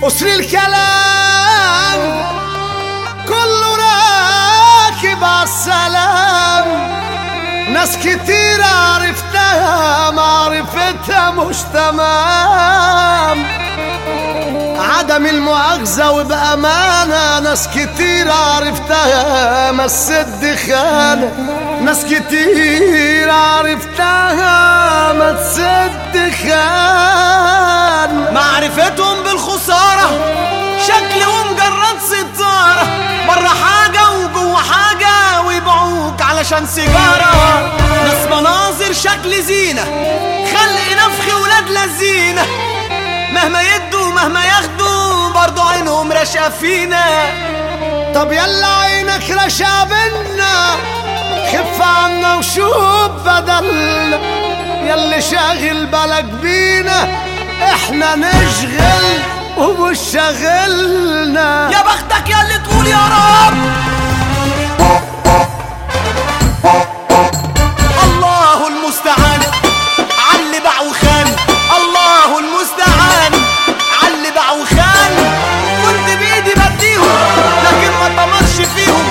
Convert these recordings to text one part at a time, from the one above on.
أسر الكلام كله راكب عالسلام ناس كتير عرفتها معرفتها مش تمام عدم المؤاخذة وبأمانة ناس كتير عرفتها مسد خانة ناس كتير عرفتها ما تسد خان معرفتهم بالخسارة شكل ومجرد ستارة بره حاجة وجوه حاجة ويبيعوك علشان سيجارة ناس مناظر شكل زينة خلق نفخ ولاد لذينة مهما يدوا مهما ياخدوا برضو عينهم رشقة فينا طب يلا عينك رشا بينا خف عنا وشوف بدلنا يلي شاغل بالك بينا احنا نشغل ومش شاغلنا يا بختك يا اللي تقول يا رب الله المستعان علي باع وخان الله المستعان علي باع وخان كنت بايدي بديهم لكن ما طمرش فيهم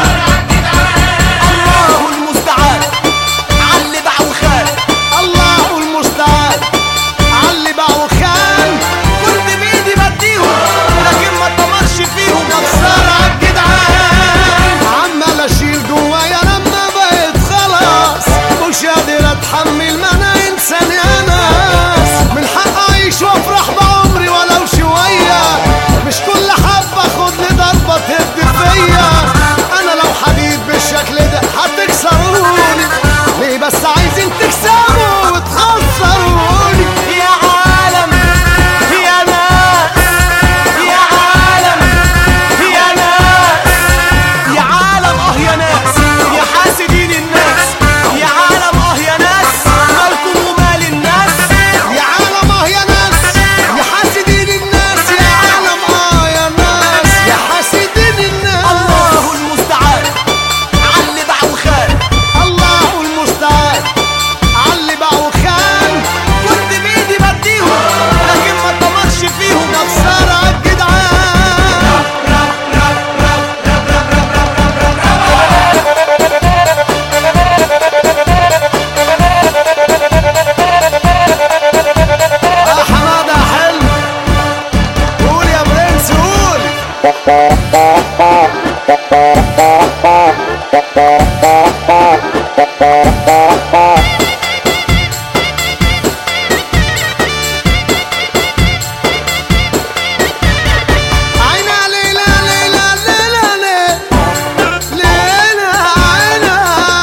الله المستعان علي باع وخان الله المستعان علي باع وخان كنت بايدي بديهم لكن ما طمرش فيهم كسر عالجدعان عمال اشيل جوايا لما بقيت خلاص مش قادر اتحمل ما انا انسان يا ناس من حق اعيش وافرح بعمري ولو شويه مش كل حبه اخد لي ضربه تهد فيا انا لو حديد بالشكل ده هتكسروني ليه بس عايزين تكسبوا وتخسروني يا عالم يا ناس يا عالم يا ناس يا عالم اه يا ناس يا حاسدين الناس يا عالم اه يا ناس مالكم ومال الناس يا عالم اه يا ناس يا حاسدين الناس يا عالم اه يا ناس يا حاسدين الناس الله المستعان علي باع وخان الله المستعان علي باع وخان كنت بايدي بديهم لكن ما طمرش فيهم كسر عالجدعان يا حماده حلو قول يا برنس قول عينا ليلى ليلى ليلى ليلى ليلى عينا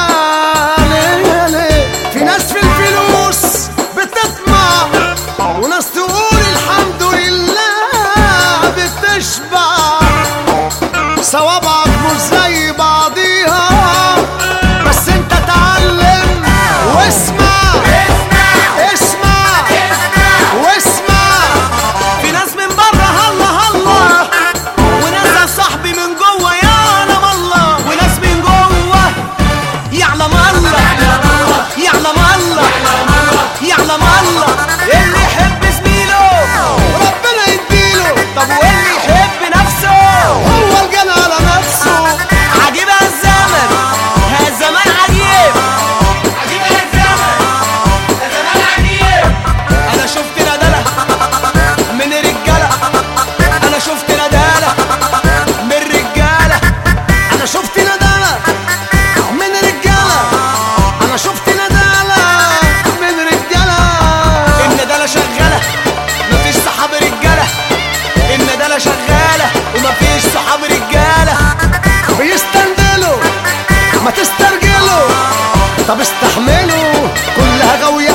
ليلى في ناس في الفلوس بتطمع وناس تقول الحمد لله بتشبع صوابعك مش زي بعضيها بس انت تعلم واسمع اسمع واسمع في ناس من بره هلا هلا وناس يا صاحبي من جوه يعلم الله وناس من جوه يعلم الله يعلم الله يعلم الله اللي يحب زميله ربنا يديله طب واللي يحب نفسه هو الجنى على نفسه عجيب الزمن ها الزمان عجيب عجيب الزمن الزمان عجيب انا شفت ندالة من رجالة انا شفت ندالة من رجالة انا شفت ندالة من رجالة انا شفت ندالة من رجالة الندالة شغالة مفيش صحاب رجالة الندالة شغالة ومفيش صحاب رجالة بيستندلوا ما تسترجلوا طب استحملوا كلها غوية